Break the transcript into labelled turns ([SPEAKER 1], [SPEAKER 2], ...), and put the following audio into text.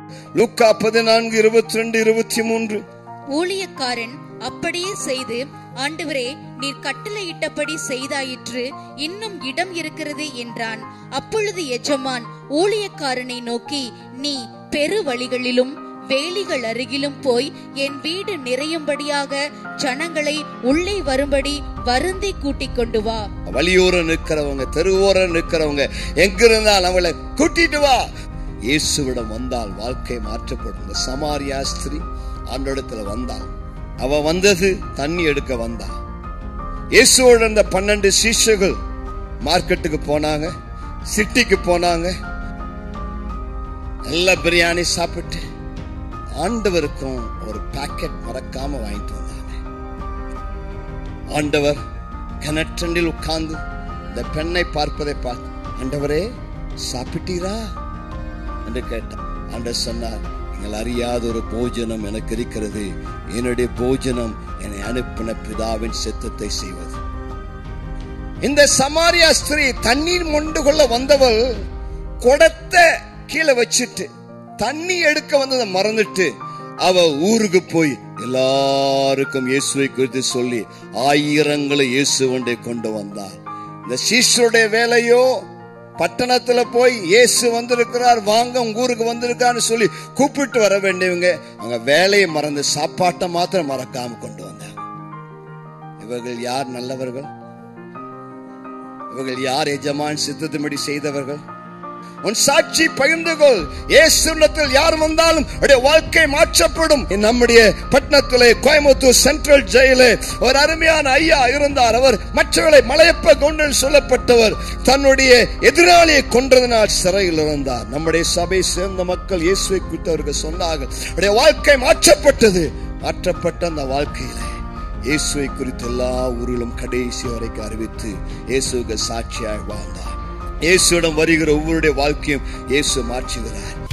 [SPEAKER 1] லூக்கா பதினான்கு இருபத்தி ரெண்டு இருபத்தி மூன்று
[SPEAKER 2] ஊழியக்காரன் அப்படியே செய்து ஆண்டவரே நீர் கட்டளையிட்டபடி செய்தாயிற்று இன்னும் இடம் இருக்கிறது என்றான் அப்பொழுது எஜமான் ஊழியக்காரனை நோக்கி நீ பெரு வழிகளிலும் வேலிகள் அருகிலும் போய் என் வீடு நிறையும்படியாக ஜனங்களை உள்ளே வரும்படி வருந்தி கூட்டிக் கொண்டு வா
[SPEAKER 1] வழியோரம் நிற்கிறவங்க தெருவோரம் நிற்கிறவங்க எங்க இருந்தால் அவளை கூட்டிட்டு வா இயேசுவிடம் வந்தால் வாழ்க்கை மாற்றப்படும் இந்த சமாரியா ஸ்திரீ ஆண்டோடத்துல வந்தாள் அவ வந்தது தண்ணி எடுக்க வந்தா இயேசுவோட இந்த பன்னெண்டு சீஷர்கள் மார்க்கெட்டுக்கு போனாங்க சிட்டிக்கு போனாங்க நல்ல பிரியாணி சாப்பிட்டு ஆண்டவருக்கும் ஒரு பாக்கெட் மறக்காம வாங்கிட்டு வந்தாங்க ஆண்டவர் கிணற்றண்டில் உட்கார்ந்து இந்த பெண்ணை பார்ப்பதை பார்த்து ஆண்டவரே சாப்பிட்டீரா என்று கேட்டார் ஆண்டவர் சொன்னார் நீங்கள் அறியாத ஒரு போஜனம் எனக்கு இருக்கிறது என்னுடைய போஜனம் என்னை அனுப்பின பிதாவின் சித்தத்தை செய்வது இந்த சமாரியா ஸ்திரீ தண்ணீர் மொண்டு கொள்ள வந்தவள் குடத்தை கீழே வச்சுட்டு தண்ணி எடுக்க வந்ததை மறந்துட்டு அவ ஊருக்கு போய் எல்லாருக்கும் இயேசுவை குறித்து சொல்லி ஆயிரங்களை இயேசு கொண்டே கொண்டு வந்தார் இந்த சீஷருடைய வேலையோ பட்டணத்துல போய் இயேசு வந்திருக்கிறார் வாங்க உங்க ஊருக்கு வந்திருக்கான்னு சொல்லி கூப்பிட்டு வர வேண்டியவங்க அங்க வேலையை மறந்து சாப்பாட்டை மாத்திரம் மறக்காம கொண்டு வந்தாங்க இவர்கள் யார் நல்லவர்கள் இவர்கள் யார் எஜமான் சித்தத்தின்படி செய்தவர்கள் உன் சாட்சி பகிர்ந்து கொள் ஏசுனத்தில் யார் வந்தாலும் அவருடைய வாழ்க்கை மாற்றப்படும் நம்முடைய பட்டணத்திலே கோயம்புத்தூர் சென்ட்ரல் ஜெயிலே ஒரு அருமையான ஐயா இருந்தார் அவர் மற்றவர்களை மலையப்ப கவுண்டர் சொல்லப்பட்டவர் தன்னுடைய எதிராளியை கொன்றதனால் சிறையில் இருந்தார் நம்முடைய சபை சேர்ந்த மக்கள் இயேசுவை குறித்து அவர்கள் சொன்னார்கள் அவருடைய வாழ்க்கை மாற்றப்பட்டது மாற்றப்பட்ட அந்த வாழ்க்கையில இயேசுவை குறித்து எல்லா ஊரிலும் கடைசி வரைக்கும் அறிவித்து இயேசுக்கு சாட்சியாக வாழ்ந்தார் இயேசுவிடம் வருகிற ஒவ்வொருடைய வாழ்க்கையும் இயேசு மாற்றுகிறார்